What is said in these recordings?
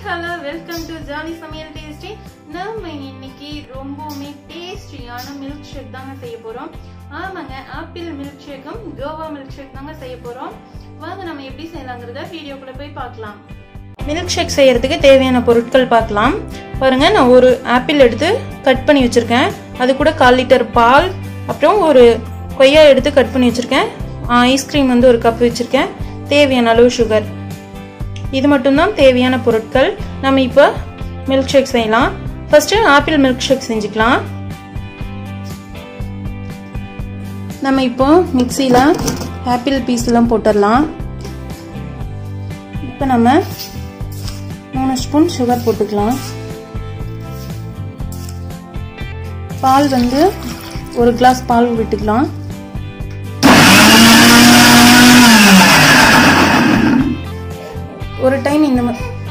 hello welcome to jolly சமையல் tasty நம்ம இன்னைக்கு ரொம்பவுமே டேஸ்டியான மில்க் ஷேக் தாங்க செய்ய போறோம் ஆமாங்க ஆப்பிள் மில்க் ஷேக்கும் கோவா மில்க் ஷேக் தாங்க செய்ய போறோம் வாங்க நம்ம எப்படி செய்யலாங்கிறத வீடியோக்குள்ள போய் பார்க்கலாம் மில்க் ஷேக் செய்யறதுக்கு தேவையான பொருட்கள் பார்க்கலாம் பாருங்க நான் ஒரு ஆப்பிள் எடுத்து கட் பண்ணி வச்சிருக்கேன் அது கூட கால் லிட்டர் பால் அப்புறம் ஒரு கொய்யா எடுத்து கட் பண்ணி வச்சிருக்கேன் ஐஸ்கிரீம் வந்து ஒரு கப் வச்சிருக்கேன் தேவையான அளவு சுகர் இது மட்டும்தான் தேவையான பொருட்கள் நம்ம இப்போ மில்க் ஷேக் செய்யலாம் ஃபர்ஸ்ட்டு ஆப்பிள் மில்க் ஷேக் செஞ்சுக்கலாம் நம்ம இப்போ மிக்சியில் ஆப்பிள் பீஸ்லாம் போட்டுடலாம் இப்போ நம்ம மூணு ஸ்பூன் சுகர் போட்டுக்கலாம் பால் வந்து ஒரு கிளாஸ் பால் விட்டுக்கலாம் ஒரு டைம் இந்த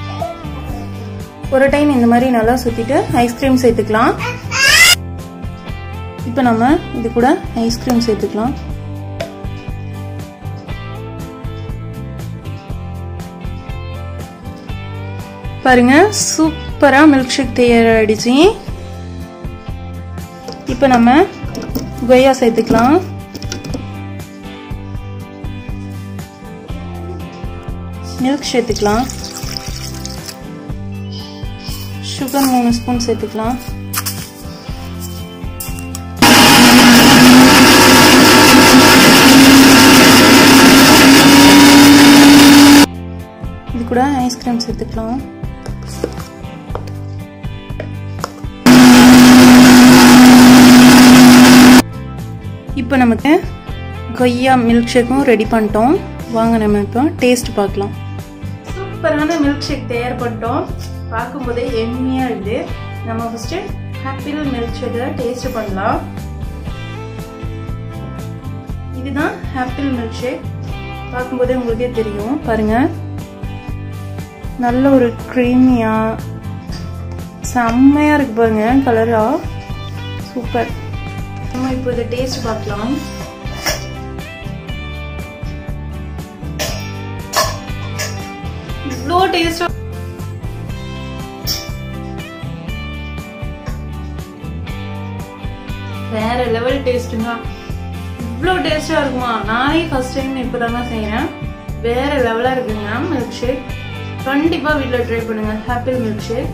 ஒரு டைம் இந்த மாதிரி நல்லா சுற்றிட்டு ஐஸ்கிரீம் சேர்த்துக்கலாம் இப்போ நம்ம இது கூட ஐஸ்கிரீம் சேர்த்துக்கலாம் பாருங்க சூப்பரா மில்க் ஷேக் தயாராகிடுச்சு இப்போ நம்ம கொய்யா சேர்த்துக்கலாம் மில்க் சேர்த்துக்கலாம் சுகர் மூணு ஸ்பூன் சேர்த்துக்கலாம் இது கூட ஐஸ்கிரீம் சேர்த்துக்கலாம் இப்போ நமக்கு கொய்யா மில்க் ஷேக்கும் ரெடி பண்ணிட்டோம் வாங்க நம்ம இப்போ டேஸ்ட் பார்க்கலாம் சூப்பரான மில்க் ஷேக் தயார் பண்ணிட்டோம் பார்க்கும்போதே எம்மியாக இருக்குது நம்ம ஃபஸ்ட்டு ஆப்பிள் மில்க் ஷேக்கை டேஸ்ட் பண்ணலாம் இதுதான் ஆப்பிள் மில்க் ஷேக் பார்க்கும்போதே உங்களுக்கே தெரியும் பாருங்க நல்ல ஒரு க்ரீமியா செம்மையாக இருக்கு பாருங்க கலரா சூப்பர் நம்ம இப்போ இதை டேஸ்ட் பார்க்கலாம் இவ்வளோ டேஸ்டா வேற லெவல் டேஸ்ட்டுங்க இவ்வளோ டேஸ்டா இருக்குமா நானே ஃபர்ஸ்ட் டைம் இப்போதாங்க செய்யறேன் வேற லெவலா இருக்குங்க மில்க் ஷேக் கண்டிப்பா வீட்டில் ட்ரை பண்ணுங்க ஆப்பிள் மில்க் ஷேக்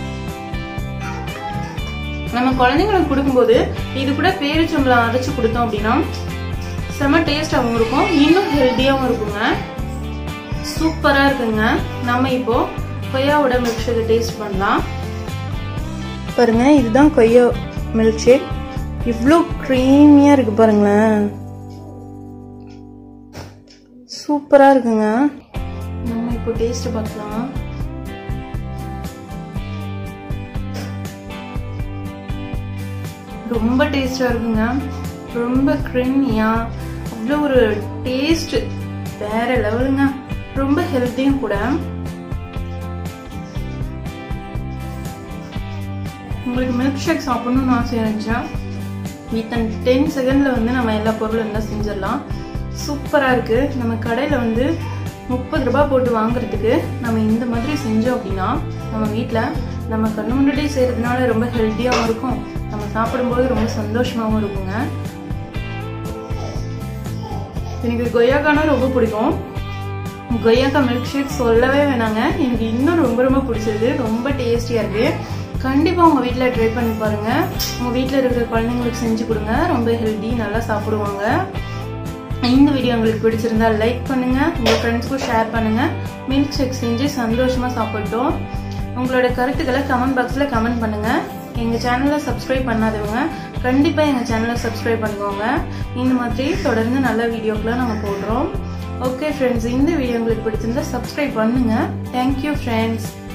நம்ம குழந்தைங்களுக்கு கொடுக்கும்போது இது கூட பேரிச்சம்பளம் அரைச்சு கொடுத்தோம் அப்படின்னா செம டேஸ்டாகவும் இருக்கும் இன்னும் ஹெல்த்தியாகவும் இருக்குங்க சூப்பராக இருக்குங்க நம்ம இப்போ கொய்யாவோட மில்க் ஷேக்கை டேஸ்ட் பண்ணலாம் பாருங்க இதுதான் கொய்யா மில்க் ஷேக் இவ்வளோ க்ரீமியாக இருக்கு பாருங்களேன் சூப்பராக இருக்குங்க நம்ம இப்போ டேஸ்ட் பார்க்கலாம் ரொம்ப டேஸ்டாக இருக்குங்க ரொம்ப க்ரீமியாக அவ்வளோ ஒரு டேஸ்ட் வேற லெவலுங்க ரொம்ப ஹெல்த்தியும் கூட உங்களுக்கு மில்க் ஷேக் சாப்பிடணும்னு ஆசை இருந்துச்சா வித்தன் டென் செகண்டில் வந்து நம்ம எல்லா பொருளும் இருந்தால் செஞ்சிடலாம் சூப்பராக இருக்குது நம்ம கடையில் வந்து முப்பது ரூபாய் போட்டு வாங்குறதுக்கு நம்ம இந்த மாதிரி செஞ்சோம் அப்படின்னா நம்ம வீட்டில் நம்ம கண்ணு முன்னாடியே செய்கிறதுனால ரொம்ப ஹெல்த்தியாகவும் இருக்கும் நம்ம சாப்பிடும்போது ரொம்ப சந்தோஷமாகவும் இருக்குங்க எனக்கு கொய்யாக்கானா ரொம்ப பிடிக்கும் கொய்யாக்கா மில்க் ஷேக் சொல்லவே வேணாங்க எனக்கு இன்னும் ரொம்ப ரொம்ப பிடிச்சது ரொம்ப டேஸ்டியாக இருக்குது கண்டிப்பாக உங்கள் வீட்டில் ட்ரை பண்ணி பாருங்கள் உங்கள் வீட்டில் இருக்கிற குழந்தைங்களுக்கு செஞ்சு கொடுங்க ரொம்ப ஹெல்த்தி நல்லா சாப்பிடுவாங்க இந்த வீடியோ உங்களுக்கு பிடிச்சிருந்தா லைக் பண்ணுங்கள் உங்கள் ஃப்ரெண்ட்ஸ்க்கும் ஷேர் பண்ணுங்கள் மில்க் ஷேக் செஞ்சு சந்தோஷமாக சாப்பிட்டோம் உங்களோட கருத்துக்களை கமெண்ட் பாக்ஸில் கமெண்ட் பண்ணுங்கள் எங்கள் சேனலை சப்ஸ்கிரைப் பண்ணாதவங்க கண்டிப்பாக எங்கள் சேனலை சப்ஸ்கிரைப் பண்ணுவாங்க இந்த மாதிரி தொடர்ந்து நல்ல வீடியோக்கெலாம் நாங்கள் போடுறோம் ஓகே ஃப்ரெண்ட்ஸ் இந்த வீடியோ உங்களுக்கு பிடிச்சிருந்தா சப்ஸ்கிரைப் பண்ணுங்கள் தேங்க்யூ ஃப்ரெண்ட்ஸ்